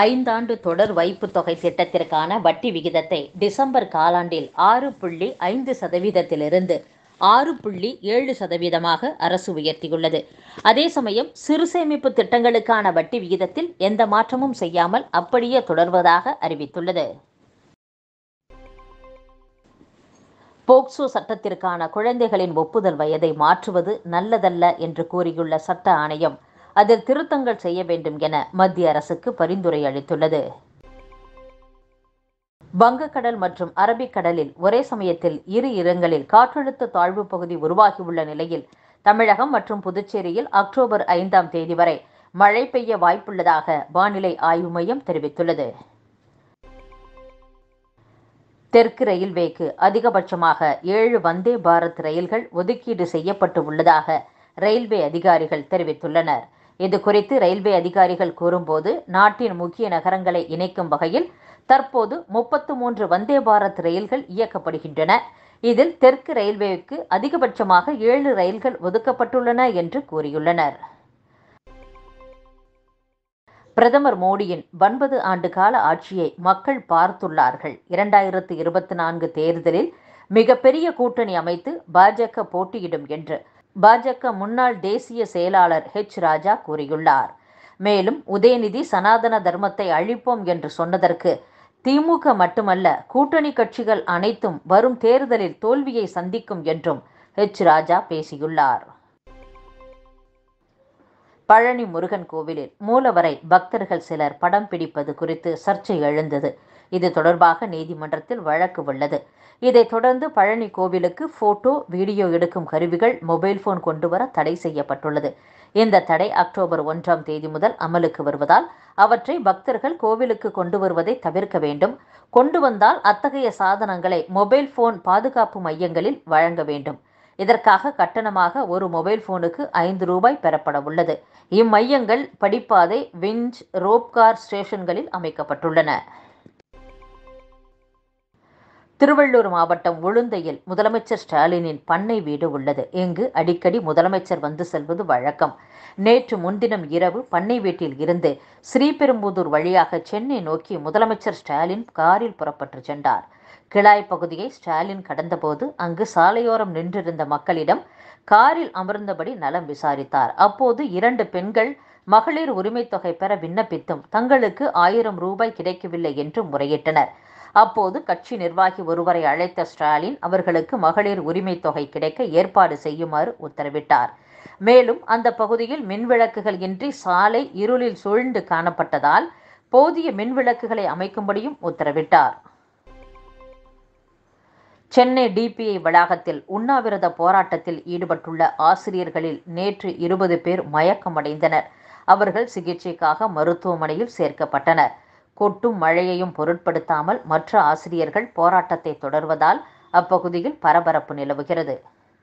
ஐந்தாண்டு தொடர் வைப்புத் தொகை திட்டத்திற்கான வட்டி விகிதத்தை டிசம்பர் காலாண்டில் ஆறு புள்ளி ஐந்து சதவீதத்திலிருந்து ஆறு புள்ளி ஏழு சதவீதமாக அரசு உயர்த்தியுள்ளது அதே சமயம் சிறு சேமிப்பு திட்டங்களுக்கான வட்டி விகிதத்தில் எந்த மாற்றமும் செய்யாமல் அப்படியே தொடர்வதாக அறிவித்துள்ளது போக்சோ சட்டத்திற்கான குழந்தைகளின் ஒப்புதல் வயதை மாற்றுவது நல்லதல்ல என்று கூறியுள்ள சட்ட ஆணையம் அதில் திருத்தங்கள் செய்ய வேண்டும் என மத்திய அரசுக்கு பரிந்துரை அளித்துள்ளது வங்கக்கடல் மற்றும் அரபிக்கடலில் ஒரே சமயத்தில் இரு இடங்களில் காற்றழுத்த தாழ்வு பகுதி உருவாகியுள்ள நிலையில் தமிழகம் மற்றும் புதுச்சேரியில் அக்டோபர் ஐந்தாம் தேதி வரை மழை பெய்ய வாய்ப்புள்ளதாக வானிலை ஆய்வு மையம் தெரிவித்துள்ளது தெற்கு ரயில்வேக்கு அதிகபட்சமாக ஏழு வந்தே பாரத் ரயில்கள் ஒதுக்கீடு செய்யப்பட்டு உள்ளதாக ரயில்வே அதிகாரிகள் தெரிவித்துள்ளனர் இது குறித்து ரயில்வே அதிகாரிகள் கூறும்போது நாட்டின் முக்கிய நகரங்களை இணைக்கும் வகையில் தற்போது முப்பத்து மூன்று வந்தே பாரத் ரயில்கள் இயக்கப்படுகின்றன இதில் தெற்கு ரயில்வேக்கு அதிகபட்சமாக ஏழு ரயில்கள் ஒதுக்கப்பட்டுள்ளன என்று கூறியுள்ளனர் பிரதமர் மோடியின் ஒன்பது ஆண்டு கால ஆட்சியை மக்கள் பார்த்துள்ளார்கள் இரண்டாயிரத்து இருபத்தி நான்கு தேர்தலில் மிகப்பெரிய கூட்டணி அமைத்து பாஜக போட்டியிடும் என்று பாஜக முன்னாள் தேசிய செயலாளர் ஹெச் ராஜா கூறியுள்ளார் மேலும் உதயநிதி சனாதன தர்மத்தை அழிப்போம் என்று சொன்னதற்கு திமுக மட்டுமல்ல கூட்டணி கட்சிகள் அனைத்தும் வரும் தேர்தலில் தோல்வியை சந்திக்கும் என்றும் ஹெச் ராஜா பேசியுள்ளார் பழனி முருகன் கோவிலில் மூலவரை பக்தர்கள் சிலர் படம் பிடிப்பது குறித்து சர்ச்சை எழுந்தது இது தொடர்பாக நீதிமன்றத்தில் வழக்கு உள்ளது இதைத் தொடர்ந்து பழனி கோவிலுக்கு போட்டோ வீடியோ எடுக்கும் கருவிகள் மொபைல் போன் கொண்டு வர தடை செய்யப்பட்டுள்ளது இந்த தடை அக்டோபர் ஒன்றாம் தேதி முதல் அமலுக்கு வருவதால் அவற்றை பக்தர்கள் கோவிலுக்கு கொண்டு வருவதை தவிர்க்க வேண்டும் கொண்டு வந்தால் அத்தகைய சாதனங்களை மொபைல் போன் பாதுகாப்பு மையங்களில் வழங்க வேண்டும் இதற்காக கட்டணமாக ஒரு மொபைல் போனுக்கு ஐந்து ரூபாய் பெறப்பட உள்ளது இம்மையங்கள் படிப்பாதை விஞ்ச் ரோப்கார் ஸ்டேஷன்களில் அமைக்கப்பட்டுள்ளன திருவள்ளூர் மாவட்டம் உளுந்தையில் முதலமைச்சர் ஸ்டாலினின் பண்ணை வீடு உள்ளது இங்கு அடிக்கடி முதலமைச்சர் வந்து செல்வது வழக்கம் நேற்று முன்தினம் இரவு பண்ணை வீட்டில் இருந்து ஸ்ரீபெரும்புதூர் வழியாக சென்னை நோக்கி முதலமைச்சர் ஸ்டாலின் காரில் புறப்பட்டு சென்றார் கிளாய் பகுதியை ஸ்டாலின் கடந்தபோது அங்கு சாலையோரம் நின்றிருந்த மக்களிடம் காரில் அமர்ந்தபடி நலம் விசாரித்தார் அப்போது இரண்டு பெண்கள் மகளிர் உரிமை தொகை பெற விண்ணப்பித்தும் தங்களுக்கு ஆயிரம் ரூபாய் கிடைக்கவில்லை என்று முறையிட்டனர் அப்போது கட்சி நிர்வாகி ஒருவரை அழைத்த ஸ்டாலின் அவர்களுக்கு மகளிர் உரிமை தொகை கிடைக்க ஏற்பாடு செய்யுமாறு உத்தரவிட்டார் மேலும் அந்த பகுதியில் மின்விளக்குகள் இன்றி சாலை இருளில் சூழ்ந்து காணப்பட்டதால் போதிய மின்விளக்குகளை அமைக்கும்படியும் உத்தரவிட்டார் சென்னை டிபிஐ வளாகத்தில் உண்ணாவிரத போராட்டத்தில் ஈடுபட்டுள்ள ஆசிரியர்களில் நேற்று இருபது பேர் மயக்கமடைந்தனர் அவர்கள் சிகிச்சைக்காக மருத்துவமனையில் சேர்க்கப்பட்டனர் கொட்டும் மழையையும் பொருட்படுத்தாமல் மற்ற ஆசிரியர்கள் போராட்டத்தை தொடர்வதால் அப்பகுதியில் பரபரப்பு நிலவுகிறது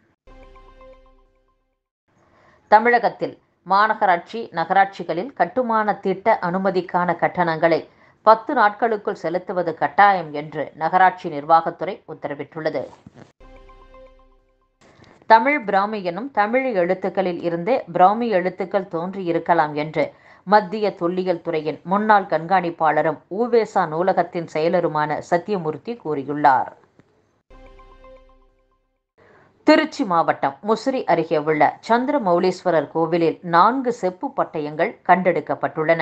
தமிழகத்தில் மாநகராட்சி நகராட்சிகளில் கட்டுமான திட்ட அனுமதிக்கான கட்டணங்களை பத்து நாட்களுக்குள் செலுத்துவது கட்டாயம் என்று நகராட்சி நிர்வாகத்துறை உத்தரவிட்டுள்ளது தமிழ் பிராமி எனும் தமிழ் எழுத்துக்களில் இருந்தே பிராமி எழுத்துக்கள் தோன்றியிருக்கலாம் என்று மத்திய தொல்லியல் துறையின் முன்னாள் கண்காணிப்பாளரும் ஊவேசா நூலகத்தின் செயலருமான சத்தியமூர்த்தி கூறியுள்ளார் திருச்சி மாவட்டம் முசிறி அருகே உள்ள சந்திரமௌலீஸ்வரர் கோவிலில் நான்கு செப்பு பட்டயங்கள் கண்டெடுக்கப்பட்டுள்ளன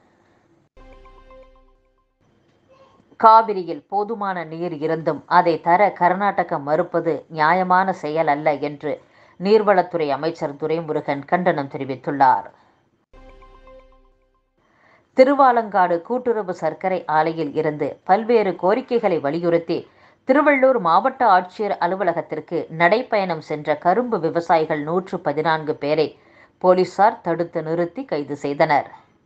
காவிரியில் போதுமான நீர் இருந்தும் அதை தர கர்நாடகம் மறுப்பது நியாயமான செயல் அல்ல என்று நீர்வளத்துறை அமைச்சர் துரைமுருகன் கண்டனம் தெரிவித்துள்ளார் திருவாலங்காடு கூட்டுறவு சர்க்கரை ஆலையில் இருந்து பல்வேறு கோரிக்கைகளை வலியுறுத்தி திருவள்ளூர் மாவட்ட ஆட்சியர் அலுவலகத்திற்கு நடைப்பயணம் சென்ற கரும்பு விவசாயிகள் நூற்று பதினான்கு பேரை போலீசார் தடுத்து நிறுத்தி கைது செய்தனர்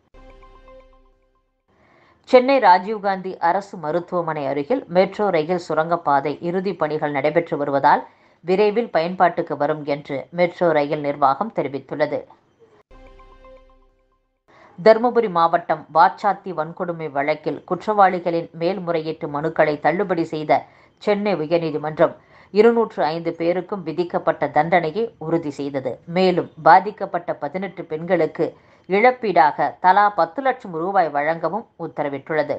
சென்னை ராஜீவ்காந்தி அரசு மருத்துவமனை அருகில் மெட்ரோ ரயில் சுரங்கப்பாதை இறுதிப் பணிகள் நடைபெற்று வருவதால் விரைவில் பயன்பாட்டுக்கு வரும் என்று மெட்ரோ ரயில் நிர்வாகம் தெரிவித்துள்ளது தருமபுரி மாவட்டம் வாச்சாத்தி வன்கொடுமை வழக்கில் குற்றவாளிகளின் மேல்முறையீட்டு மனுக்களை தள்ளுபடி செய்த சென்னை உயர்நீதிமன்றம் இருநூற்று ஐந்து பேருக்கும் விதிக்கப்பட்ட தண்டனையை உறுதி செய்தது மேலும் பாதிக்கப்பட்ட பதினெட்டு பெண்களுக்கு இழப்பீடாக தலா பத்து லட்சம் ரூபாய் வழங்கவும் உத்தரவிட்டுள்ளது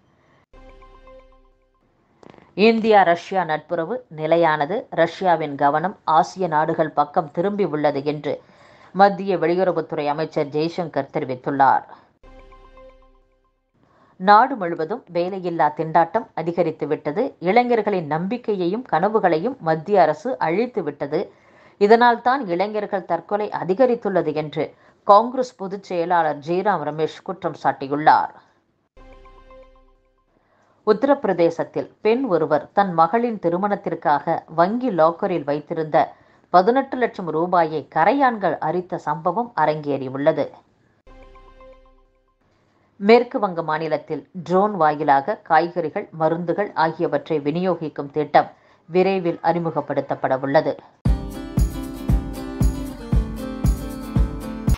இந்தியா ரஷ்யா நட்புறவு நிலையானது ரஷ்யாவின் கவனம் ஆசிய நாடுகள் பக்கம் திரும்பி உள்ளது என்று மத்திய வெளியுறவுத்துறை அமைச்சர் ஜெய்சங்கர் தெரிவித்துள்ளார் நாடு முழுவதும் வேலையில்லா திண்டாட்டம் அதிகரித்துவிட்டது இளைஞர்களின் நம்பிக்கையையும் கனவுகளையும் மத்திய அரசு அழித்து விட்டது இதனால் தான் இளைஞர்கள் தற்கொலை அதிகரித்துள்ளது என்று காங்கிரஸ் பொதுச் செயலாளர் ஜெய்ராம் ரமேஷ் குற்றம் சாட்டியுள்ளார் உத்தரப்பிரதேசத்தில் பெண் ஒருவர் தன் மகளின் திருமணத்திற்காக வங்கி லாக்கரில் வைத்திருந்த பதினெட்டு லட்சம் ரூபாயை கரையான்கள் அரித்த சம்பவம் அரங்கேறியுள்ளது மேற்கு வங்க மாநிலத்தில் ட்ரோன் வாயிலாக காய்கறிகள் மருந்துகள் ஆகியவற்றை விநியோகிக்கும் திட்டம் விரைவில் அறிமுகப்படுத்தப்பட உள்ளது